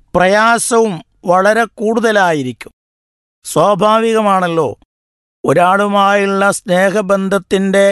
പ്രയാസവും വളരെ കൂടുതലായിരിക്കും സ്വാഭാവികമാണല്ലോ ഒരാളുമായുള്ള സ്നേഹബന്ധത്തിൻ്റെ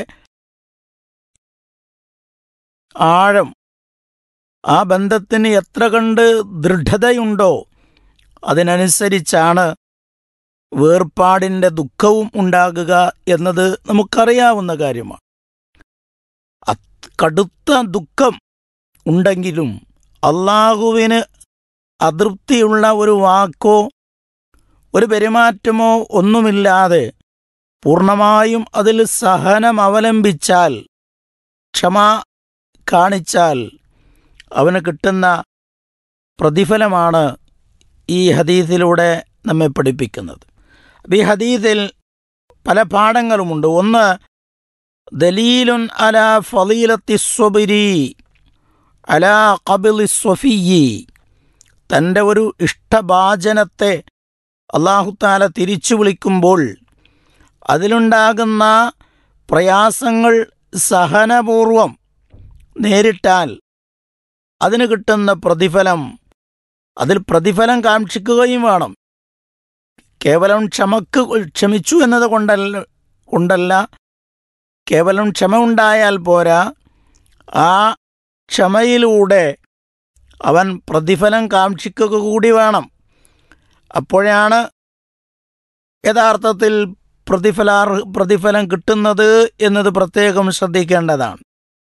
ആഴം ആ ബന്ധത്തിന് എത്ര കണ്ട് ദൃഢതയുണ്ടോ അതിനനുസരിച്ചാണ് വേർപാടിൻ്റെ ദുഃഖവും ഉണ്ടാകുക എന്നത് നമുക്കറിയാവുന്ന കാര്യമാണ് അത് കടുത്ത ദുഃഖം ഉണ്ടെങ്കിലും അള്ളാഹുവിന് അതൃപ്തിയുള്ള ഒരു വാക്കോ ഒരു പെരുമാറ്റമോ ഒന്നുമില്ലാതെ പൂർണ്ണമായും അതിൽ സഹനം അവലംബിച്ചാൽ ക്ഷമ കാണിച്ചാൽ അവന് കിട്ടുന്ന പ്രതിഫലമാണ് ഈ ഹദീസിലൂടെ നമ്മെ പഠിപ്പിക്കുന്നത് അപ്പം ഈ ഹദീസിൽ പല പാഠങ്ങളുമുണ്ട് ഒന്ന് ദലീലുൻ അല ഫലീലത്തി സ്വബിരി അല കബിലി സ്വഫിയി തൻ്റെ ഒരു ഇഷ്ടഭാജനത്തെ അള്ളാഹുത്താല തിരിച്ചു വിളിക്കുമ്പോൾ അതിലുണ്ടാകുന്ന പ്രയാസങ്ങൾ സഹനപൂർവം നേരിട്ടാൽ അതിന് കിട്ടുന്ന പ്രതിഫലം അതിൽ പ്രതിഫലം കാക്ഷിക്കുകയും വേണം കേവലം ക്ഷമക്ക് ക്ഷമിച്ചു എന്നത് കൊണ്ടല്ല കൊണ്ടല്ല കേവലം ക്ഷമ ഉണ്ടായാൽ പോരാ ആ ക്ഷമയിലൂടെ അവൻ പ്രതിഫലം കാക്ഷിക്കുക കൂടി വേണം അപ്പോഴാണ് യഥാർത്ഥത്തിൽ പ്രതിഫലാർ പ്രതിഫലം കിട്ടുന്നത് എന്നത് പ്രത്യേകം ശ്രദ്ധിക്കേണ്ടതാണ്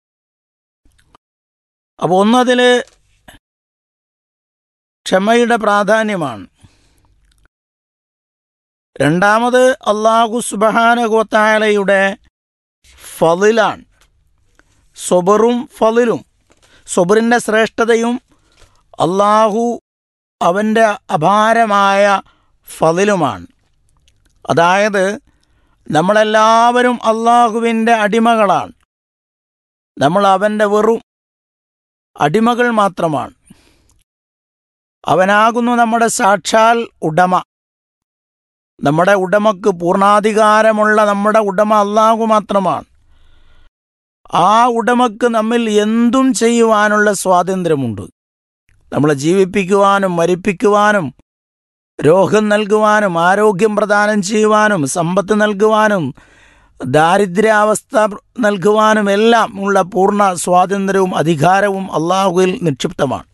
അപ്പോൾ ഒന്നതിൽ ക്ഷമയുടെ പ്രാധാന്യമാണ് രണ്ടാമത് അള്ളാഹു സുബഹാനഗോത്തായാലയുടെ ഫലിലാണ് സൊബറും ഫലിലും സൊബറിൻ്റെ ശ്രേഷ്ഠതയും അള്ളാഹു അവൻ്റെ അപാരമായ ഫലിലുമാണ് അതായത് നമ്മളെല്ലാവരും അള്ളാഹുവിൻ്റെ അടിമകളാണ് നമ്മൾ അവൻ്റെ വെറും അടിമകൾ മാത്രമാണ് അവനാകുന്നു നമ്മുടെ സാക്ഷാൽ ഉടമ നമ്മുടെ ഉടമക്ക് പൂർണ്ണാധികാരമുള്ള നമ്മുടെ ഉടമ അള്ളാഹു മാത്രമാണ് ആ ഉടമക്ക് നമ്മിൽ എന്തും ചെയ്യുവാനുള്ള സ്വാതന്ത്ര്യമുണ്ട് നമ്മളെ ജീവിപ്പിക്കുവാനും മരിപ്പിക്കുവാനും രോഗം നൽകുവാനും ആരോഗ്യം പ്രദാനം ചെയ്യുവാനും സമ്പത്ത് നൽകുവാനും ദാരിദ്ര്യാവസ്ഥ നൽകുവാനും എല്ലാം ഉള്ള പൂർണ്ണ സ്വാതന്ത്ര്യവും അധികാരവും അള്ളാഹുവിൽ നിക്ഷിപ്തമാണ്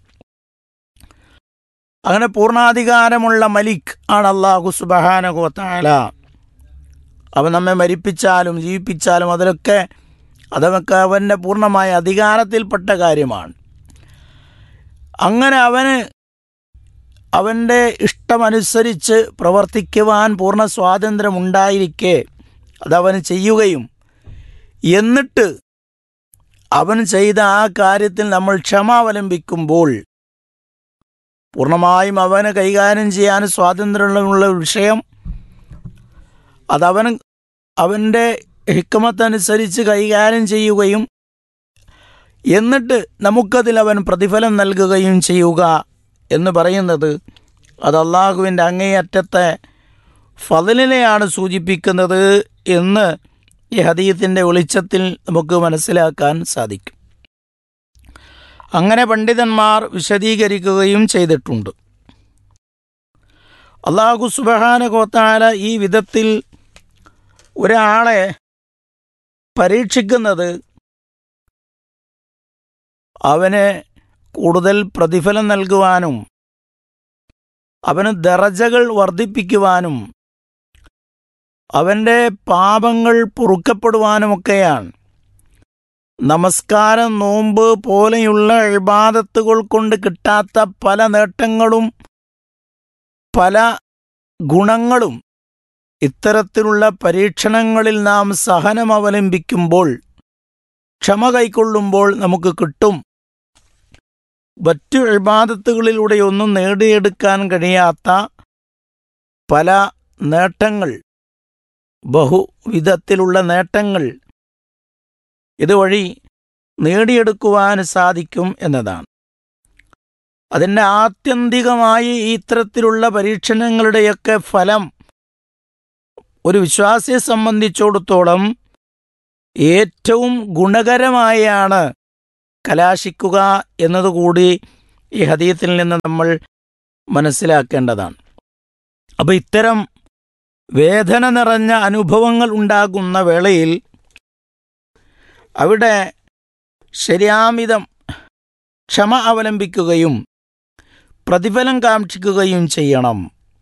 അങ്ങനെ പൂർണ്ണാധികാരമുള്ള മലിക് ആണ് അള്ളാഹു സുബഹാനകോത്താല അവൻ നമ്മെ മരിപ്പിച്ചാലും ജീവിപ്പിച്ചാലും അതിലൊക്കെ അതൊക്കെ അവൻ്റെ പൂർണ്ണമായ അധികാരത്തിൽപ്പെട്ട കാര്യമാണ് അങ്ങനെ അവന് അവൻ്റെ ഇഷ്ടമനുസരിച്ച് പ്രവർത്തിക്കുവാൻ പൂർണ്ണ സ്വാതന്ത്ര്യമുണ്ടായിരിക്കെ അതവന് ചെയ്യുകയും എന്നിട്ട് അവൻ ചെയ്ത ആ കാര്യത്തിൽ നമ്മൾ ക്ഷമ അവലംബിക്കുമ്പോൾ പൂർണ്ണമായും അവന് കൈകാര്യം ചെയ്യാൻ സ്വാതന്ത്ര്യമുള്ള വിഷയം അതവൻ അവൻ്റെ ഹിക്കമത്തനുസരിച്ച് കൈകാര്യം ചെയ്യുകയും എന്നിട്ട് നമുക്കതിൽ അവൻ പ്രതിഫലം നൽകുകയും ചെയ്യുക എന്ന് പറയുന്നത് അത് അള്ളാഹുവിൻ്റെ അങ്ങേയറ്റത്തെ ഫതലിനെയാണ് സൂചിപ്പിക്കുന്നത് എന്ന് ഈ ഹദീത്തിൻ്റെ വെളിച്ചത്തിൽ നമുക്ക് മനസ്സിലാക്കാൻ സാധിക്കും അങ്ങനെ പണ്ഡിതന്മാർ വിശദീകരിക്കുകയും ചെയ്തിട്ടുണ്ട് അള്ളാഹു സുബഹാന കോത്താല ഈ വിധത്തിൽ ഒരാളെ പരീക്ഷിക്കുന്നത് അവന് കൂടുതൽ പ്രതിഫലം നൽകുവാനും അവന് ദറജകൾ വർദ്ധിപ്പിക്കുവാനും അവൻ്റെ പാപങ്ങൾ പൊറുക്കപ്പെടുവാനുമൊക്കെയാണ് നമസ്കാരം നോമ്പ് പോലെയുള്ള ഇബാദത്തുകൾ കൊണ്ട് കിട്ടാത്ത പല നേട്ടങ്ങളും പല ഗുണങ്ങളും ഇത്തരത്തിലുള്ള പരീക്ഷണങ്ങളിൽ നാം സഹനം അവലംബിക്കുമ്പോൾ ക്ഷമ കൈക്കൊള്ളുമ്പോൾ നമുക്ക് കിട്ടും മറ്റു ഇബാദത്തുകളിലൂടെയൊന്നും നേടിയെടുക്കാൻ കഴിയാത്ത പല നേട്ടങ്ങൾ ബഹുവിധത്തിലുള്ള നേട്ടങ്ങൾ ഇതുവഴി നേടിയെടുക്കുവാൻ സാധിക്കും എന്നതാണ് അതിൻ്റെ ആത്യന്തികമായി ഇത്തരത്തിലുള്ള പരീക്ഷണങ്ങളുടെയൊക്കെ ഫലം ഒരു വിശ്വാസിയെ സംബന്ധിച്ചിടത്തോളം ഏറ്റവും ഗുണകരമായാണ് കലാശിക്കുക എന്നതുകൂടി ഈ ഹദീത്തിൽ നിന്ന് നമ്മൾ മനസ്സിലാക്കേണ്ടതാണ് അപ്പോൾ ഇത്തരം വേദന നിറഞ്ഞ അനുഭവങ്ങൾ ഉണ്ടാകുന്ന വേളയിൽ അവിടെ ശരിയാമിതം ക്ഷമ അവലംബിക്കുകയും പ്രതിഫലം കാക്ഷിക്കുകയും ചെയ്യണം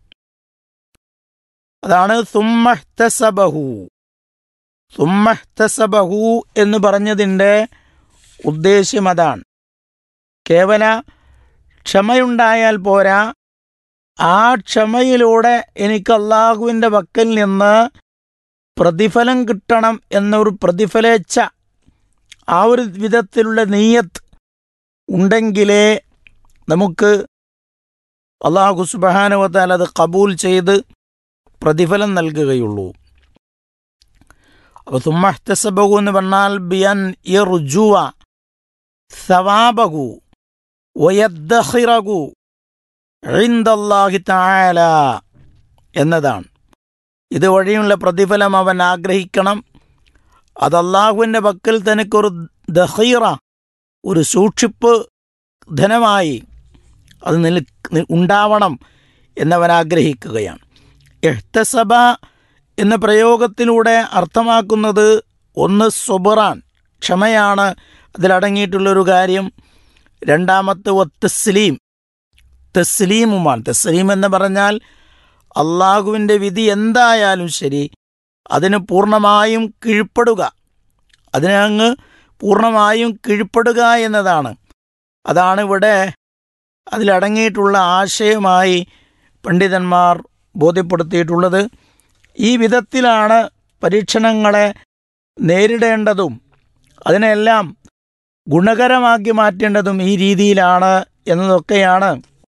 അതാണ് സുമ്മഹ്തസബഹു സുമ്മഹ്തസബഹു എന്ന് പറഞ്ഞതിൻ്റെ ഉദ്ദേശ്യം അതാണ് കേവല ക്ഷമയുണ്ടായാൽ പോരാ ആ ക്ഷമയിലൂടെ എനിക്ക് അള്ളാഹുവിൻ്റെ വക്കൽ നിന്ന് പ്രതിഫലം കിട്ടണം എന്നൊരു പ്രതിഫലേച്ഛ ആ ഒരു വിധത്തിലുള്ള നെയ്യത്ത് ഉണ്ടെങ്കിലേ നമുക്ക് അള്ളാഹു സുബാനുവത്താൽ അത് കബൂൽ ചെയ്ത് പ്രതിഫലം നൽകുകയുള്ളൂ അപ്പോൾ സുമ്മഹ്തസബഹു എന്ന് പറഞ്ഞാൽ ബിയൻ ഇർജുവ സവാബഹു വയദ്ദഹിറകു ഇൻദല്ലാഹി തആല എന്നതാണ് ഇതുവഴിയുള്ള പ്രതിഫലം അവൻ ആഗ്രഹിക്കണം അത് അള്ളാഹുവിൻ്റെ പക്കൽ തനിക്കൊരു ദഹീറ ഒരു സൂക്ഷിപ്പ് ധനമായി അത് നിൽ ഉണ്ടാവണം എന്നവൻ ആഗ്രഹിക്കുകയാണ് എഹ്തസബ എന്ന പ്രയോഗത്തിലൂടെ അർത്ഥമാക്കുന്നത് ഒന്ന് സുബറാൻ ക്ഷമയാണ് അതിലടങ്ങിയിട്ടുള്ളൊരു കാര്യം രണ്ടാമത്തെ ഒ തസ്ലീം തസ്ലീമുമാണ് തസ്ലീം എന്ന് പറഞ്ഞാൽ അള്ളാഹുവിൻ്റെ വിധി എന്തായാലും ശരി അതിന് പൂർണ്ണമായും കീഴ്പ്പെടുക അതിനെ അങ്ങ് പൂർണ്ണമായും കീഴ്പ്പെടുക എന്നതാണ് അതാണ് ഇവിടെ അതിലടങ്ങിയിട്ടുള്ള ആശയമായി പണ്ഡിതന്മാർ ബോധ്യപ്പെടുത്തിയിട്ടുള്ളത് ഈ വിധത്തിലാണ് പരീക്ഷണങ്ങളെ നേരിടേണ്ടതും അതിനെല്ലാം ഗുണകരമാക്കി മാറ്റേണ്ടതും ഈ രീതിയിലാണ് എന്നതൊക്കെയാണ്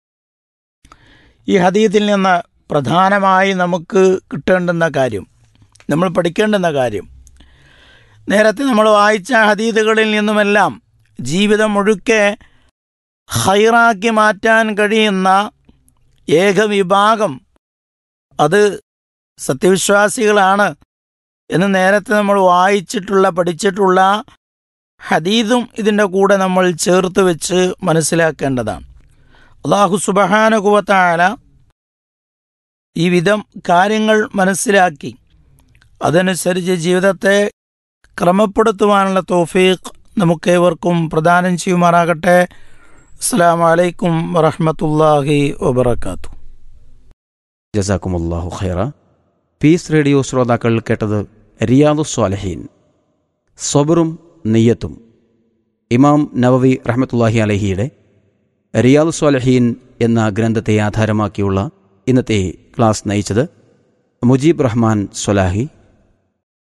ഈ ഹദീത്തിൽ നിന്ന് പ്രധാനമായി നമുക്ക് കിട്ടേണ്ടുന്ന കാര്യം നമ്മൾ പഠിക്കേണ്ടുന്ന കാര്യം നേരത്തെ നമ്മൾ വായിച്ച ഹദീദുകളിൽ നിന്നുമെല്ലാം ജീവിതം മുഴുക്കെ ഹൈറാക്കി മാറ്റാൻ കഴിയുന്ന ഏക വിഭാഗം അത് സത്യവിശ്വാസികളാണ് എന്ന് നേരത്തെ നമ്മൾ വായിച്ചിട്ടുള്ള പഠിച്ചിട്ടുള്ള ഹദീദും ഇതിൻ്റെ കൂടെ നമ്മൾ ചേർത്ത് വെച്ച് മനസ്സിലാക്കേണ്ടതാണ് അള്ളാഹു സുബഹാനുകുവത്തായ ഈ വിധം കാര്യങ്ങൾ മനസ്സിലാക്കി അതനുസരിച്ച് ജീവിതത്തെ ക്രമപ്പെടുത്തുവാനുള്ള തോഫീഖ് നമുക്കേവർക്കും പ്രദാനം ചെയ്യുമാറാകട്ടെ അസ്സാം വലൈക്കും വറഹമത്തല്ലാഹി വബർക്കാത്തു ജസാക്കുമുല്ലാഹു ഖൈറ പീസ് റേഡിയോ ശ്രോതാക്കൾ കേട്ടത് റിയാദു സ്വാലഹീൻ സ്വബറും നെയ്യത്തും ഇമാം നവവി റഹ്മത്തുല്ലാഹി അലഹിയുടെ റിയാദു സ്വാലഹീൻ എന്ന ഗ്രന്ഥത്തെ ആധാരമാക്കിയുള്ള ഇന്നത്തെ ക്ലാസ് നയിച്ചത് മുജീബ് റഹ്മാൻ സ്വലാഹി